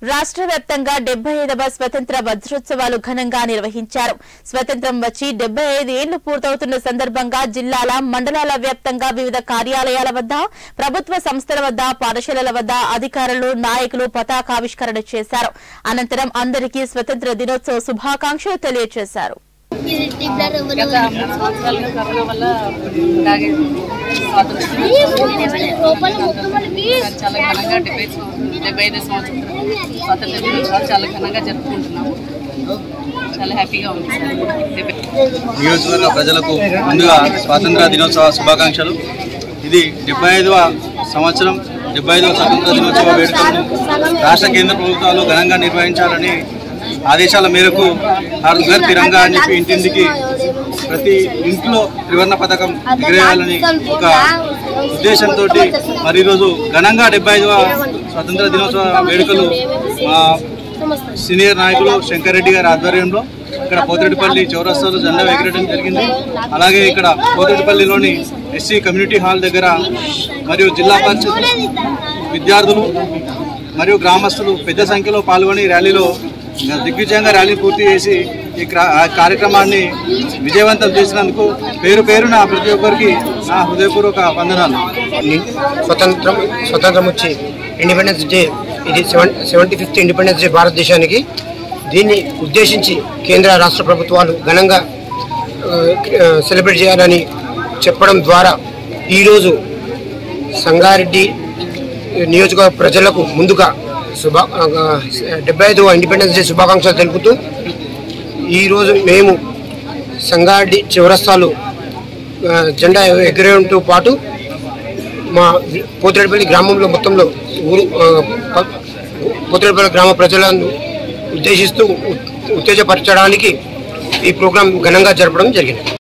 రాష్ట్ర వ్యాప్తంగా డెబ్బై ఐదవ స్వతంత్ర వజ్రోత్సవాలు ఘనంగా నిర్వహించారు స్వతంత్రం వచ్చి డెబ్బై ఐదు ఏళ్లు పూర్తవుతున్న సందర్భంగా జిల్లాల మండలాల వ్యాప్తంగా వివిధ కార్యాలయాల వద్ద ప్రభుత్వ సంస్థల వద్ద పాఠశాలల వద్ద అధికారులు నాయకులు పతాకావిష్కరణ చేశారు అనంతరం అందరికీ స్వతంత్ర దినోత్సవ శుభాకాంక్షలు తెలియజేశారు గత మూడు సంవత్సరాలుగా కరోనా వల్ల ఇలాగే స్వాతంత్రం చాలా ఘనంగా డెబ్బై సంవ- డెబ్బై ఐదు సంవత్సరం స్వాతంత్ర దినోత్సవాలు చాలా ఘనంగా జరుపుకుంటున్నాము చాలా హ్యాపీగా ఉంది సార్ డెబ్బై నియోజకవర్గ ప్రజలకు ముందుగా స్వాతంత్ర దినోత్సవ శుభాకాంక్షలు ఇది డెబ్బై ఐదవ సంవత్సరం డెబ్బై ఐదవ స్వాతంత్ర దినోత్సవ వేడుకలను రాష్ట్ర కేంద్ర ప్రభుత్వాలు ఘనంగా నిర్వహించాలని ఆదేశాల మేరకు హర్ ఘర్ తిరంగా అని చెప్పి ఇంటింటికి ప్రతి ఇంట్లో త్రివర్ణ పథకం ఎగిరేయాలని ఒక ఉద్దేశంతో మరి ఈరోజు ఘనంగా డెబ్బై ఐదవ స్వాతంత్ర దినోత్సవ వేడుకలు మా సీనియర్ నాయకులు శంకర్ రెడ్డి గారి ఆధ్వర్యంలో ఇక్కడ పోతిరెడ్డిపల్లి చౌరస్తాలో జెండా ఎగరడం జరిగింది అలాగే ఇక్కడ పోతిరెడ్డిపల్లిలోని ఎస్సీ కమ్యూనిటీ హాల్ దగ్గర మరియు జిల్లా పరిషత్ విద్యార్థులు మరియు గ్రామస్తులు పెద్ద సంఖ్యలో పాల్గొని ర్యాలీలో దిగ్విజయంగా ర్యాలీ పూర్తి చేసి ఈ క్రా- ఆ కార్యక్రమాన్ని విజయవంతం చేసినందుకు పేరు పేరున ప్రతి ఒక్కరికి నా హృదయపూర్వక వందనాలు ని- స్వతంత్రం స్వతంత్రం వచ్చి ఇండిపెండెన్స్ డే ఇది seven seventy fifth independence day భారతదేశానికి దీన్ని ఉద్దేశించి కేంద్ర రాష్ట్ర ప్రభుత్వాలు ఘనంగా ఆ, ఆ, సెలబ్రేట్ చేయాలని చెప్పడం ద్వారా ఈరోజు సంగారెడ్డి నియోజకవర్గ ప్రజలకు ముందుగా శుభా డెబ్బై ఐదవ ఇండిపెండెన్స్ డే శుభాకాంక్షలు తెలుపుతూ ఈరోజు మేము సంగారెడ్డి చివరస్తాలు ఆ, జెండా ఎగరేయడంతో పాటు మా పోతిరెడ్డిపల్లి గ్రామంలో మొత్తంలో ఊరు ఆ, ప- పోతిరెడ్డిపల్లి గ్రామ ప్రజలను ఉద్దేశిస్తూ ఉ- ఉత్తేజపరచడానికి ఈ ప్రోగ్రాం ఘనంగా జరపడం జరిగింది